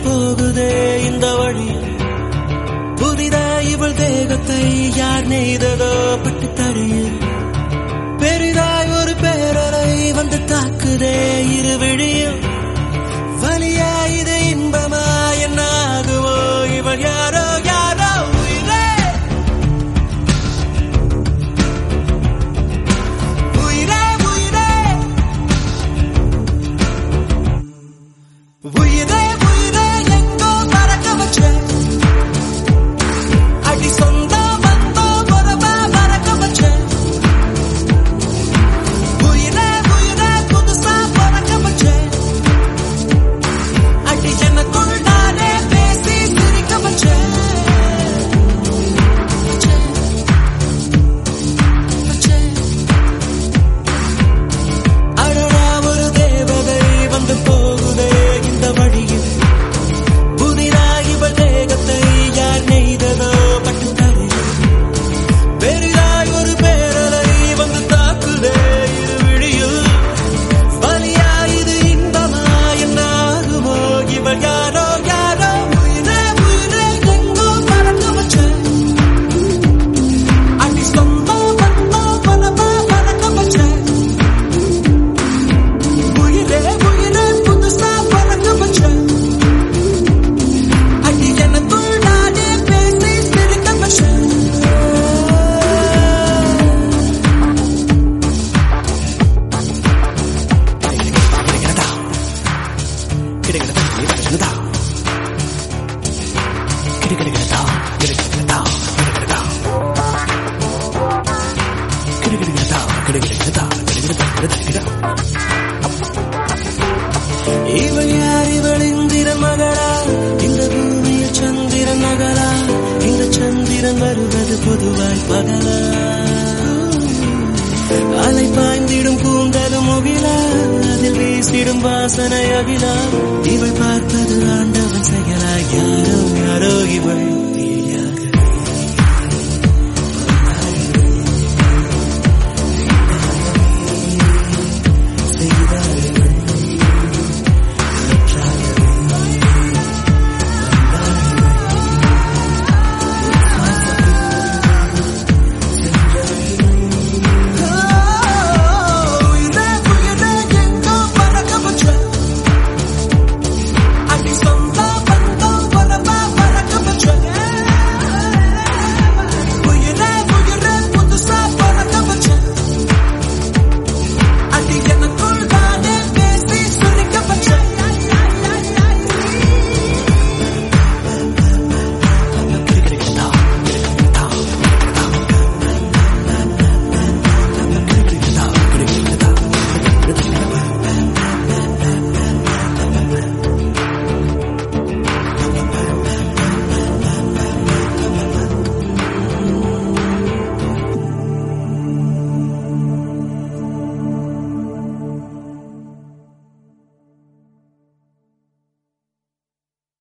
போகுதே இந்த வழி புதிதா இவள் தேகத்தை யார் நெய்ததோ பட்டு தழியில் பெரிதாய் ஒரு பேரலை வந்து தாக்குதே இரு விழியில் வலியா இது இன்பமா என்ன ஆகுவோ இவள் யாரோ யாரோ உயிரே உயிரே உயிரே உயிரே உயிரே எங்கோ பறக்க வச்சேன் அடி சொந்தம் வந்தோம் உறவா மறக்க வச்சேன் உயிரே உயிரே புதுசா பறக்க வச்சேன் அடி எனக்குள் நானே பேசி சிரிக்க வச்சேன் வச்சேன். வச்சேன். அடடா ஒரு தேவதை வந்து போகுதே இந்த வழியில் புதிதாய் இவள் தேகத்தை யார் நெய்ததோ பட்டு தரையில் பெரிதாய் ஒரு பேரலை வந்து தாக்குதே இரு விழியில் வலியா இது இன்பமா என்ன ஆகுமோ இவள் யாரோ யாரோ உயிரே உயிரே எங்கோ பறக்க வச்சேன் அடி சொந்தம் வந்தோம் பலமா பறக்க வச்சேன் உயிரே உயிரே புதுசா பறக்க வச்சேன் அடி எனக்குள் நானே பேசி சிரிக்க வச்சேன் இவள் யார் இவள் இந்திரன் மகளா இந்த பூமிய சந்திரன் மகளா இந்த சந்திரன் வருவது பொதுவாய் பகலா அலை பாய்ந்திடும் கூந்தலும் முகிலா அதில் வீசிடும் வாசனை அகிலா இவள் பார்ப்பது ஆண்டவன் செயலா யாரோ யாரோ இவள்